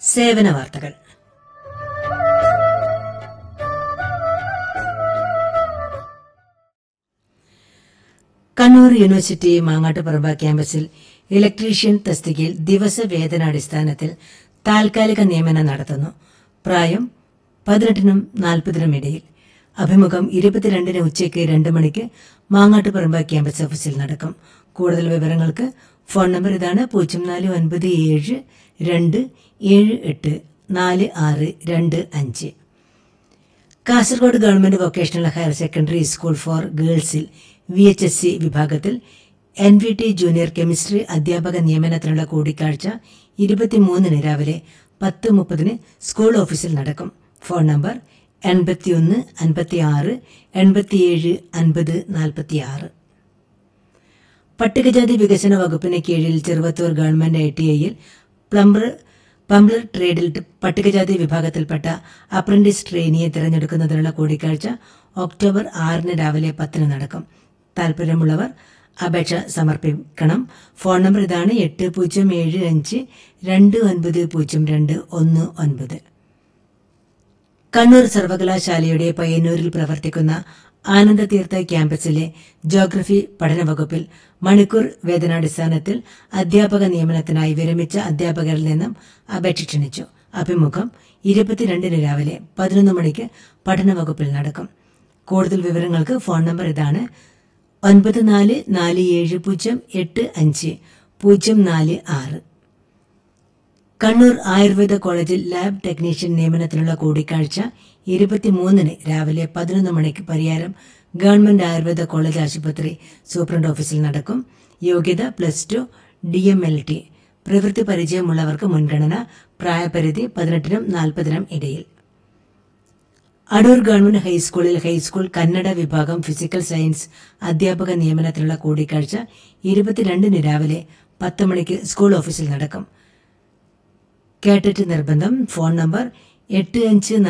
സേവന വാർത്തകൾ കണ്ണൂർ യൂണിവേഴ്സിറ്റി മാങ്ങാട്ടുപറമ്പ ക്യാമ്പസിൽ ഇലക്ട്രീഷ്യൻ തസ്തികയിൽ ദിവസവേതനാടിസ്ഥാനത്തിൽ താൽക്കാലിക നിയമനം നടത്തുന്നു പ്രായം പതിനെട്ടിനും നാൽപ്പതിനും ഇടയിൽ അഭിമുഖം ഇരുപത്തിരണ്ടിന് ഉച്ചയ്ക്ക് രണ്ട് മണിക്ക് മാങ്ങാട്ടുപറമ്പ ക്യാമ്പസ് ഓഫീസിൽ നടക്കും കൂടുതൽ വിവരങ്ങൾക്ക് ഫോൺ നമ്പർ ഇതാണ് പൂജ്യം നാല് ഒൻപത് ഏഴ് രണ്ട് ഏഴ് എട്ട് നാല് ആറ് രണ്ട് അഞ്ച് Kasaragod government vocational higher secondary school for ഗേൾസിൽ വി എച്ച് എസ് സി വിഭാഗത്തിൽ N V T junior chemistry അധ്യാപക നിയമനത്തിനുള്ള കൂടിക്കാഴ്ച ഇരുപത്തിമൂന്നിന് രാവിലെ പത്ത് മുപ്പതിന് സ്കൂൾ ഓഫീസിൽ നടക്കും ഫോൺ നമ്പർ എൺപത്തിയൊന്ന് അൻപത്തിയാറ് എൺപത്തിയേഴ് അൻപത് നാൽപ്പത്തിയാറ് പട്ടികജാതി വികസന വകുപ്പിന് കീഴിൽ ചെറുവത്തൂർ ഗവൺമെന്റ് ഐ ടി ഐയിൽ പ്ലംബർ പംബ്ലർ ട്രേഡിൽ പട്ടികജാതി വിഭാഗത്തിൽപ്പെട്ട അപ്രന്റീസ് ട്രെയിനിയെ തിരഞ്ഞെടുക്കുന്നതിനുള്ള കൂടിക്കാഴ്ച ഒക്ടോബർ ആറിന് രാവിലെ പത്തിന് നടക്കും താൽപര്യമുള്ളവർ അപേക്ഷ സമർപ്പിക്കണം ഫോൺ നമ്പർ ഇതാണ് എട്ട് പൂജ്യം ഏഴ് അഞ്ച് രണ്ട് ഒൻപത് പൂജ്യം രണ്ട് ഒന്ന് ഒൻപത് കണ്ണൂർ സർവകലാശാലയുടെ പയ്യന്നൂരിൽ പ്രവർത്തിക്കുന്ന ആനന്ദതീർത്ഥ ക്യാമ്പസിലെ ജോഗ്രഫി പഠന വകുപ്പിൽ മണിക്കൂർ വേതനാടിസ്ഥാനത്തിൽ അധ്യാപക നിയമനത്തിനായി വിരമിച്ച അധ്യാപകരിൽ നിന്നും അപേക്ഷ ക്ഷണിച്ചു അഭിമുഖം ഇരുപത്തിരണ്ടിന് രാവിലെ പതിനൊന്ന് മണിക്ക് പഠന വകുപ്പിൽ നടക്കും കൂടുതൽ വിവരങ്ങൾക്ക് ഫോൺ നമ്പർ ഇതാണ് ഒൻപത് നാല് നാല് ഏഴ് പൂജ്യം എട്ട് അഞ്ച് പൂജ്യം നാല് ആറ് കണ്ണൂർ ആയുർവേദ കോളേജിൽ ലാബ് ടെക്നീഷ്യൻ നിയമനത്തിനുള്ള കൂടിക്കാഴ്ച ഇരുപത്തിമൂന്നിന് രാവിലെ പതിനൊന്ന് മണിക്ക് പരിയാരം ഗവൺമെന്റ് ആയുർവേദ കോളേജ് ആശുപത്രി സൂപ്രണ്ട് ഓഫീസിൽ നടക്കും യോഗ്യത plus two D M L T പ്രവൃത്തി പരിചയമുള്ളവർക്ക് മുൻഗണന പ്രായപരിധി പതിനെട്ടിനും നാൽപ്പതിനും ഇടയിൽ അടൂർ ഗവൺമെന്റ് ഹൈസ്കൂളിൽ ഹൈസ്കൂൾ കന്നഡ വിഭാഗം ഫിസിക്കൽ സയൻസ് അധ്യാപക നിയമനത്തിനുള്ള കൂടിക്കാഴ്ച ഇരുപത്തിരണ്ടിന് രാവിലെ പത്ത് മണിക്ക് സ്കൂൾ ഓഫീസിൽ നടക്കും കേട്ടിട്ട് നിർബന്ധം ഫോൺ നമ്പർ എട്ട് അഞ്ച്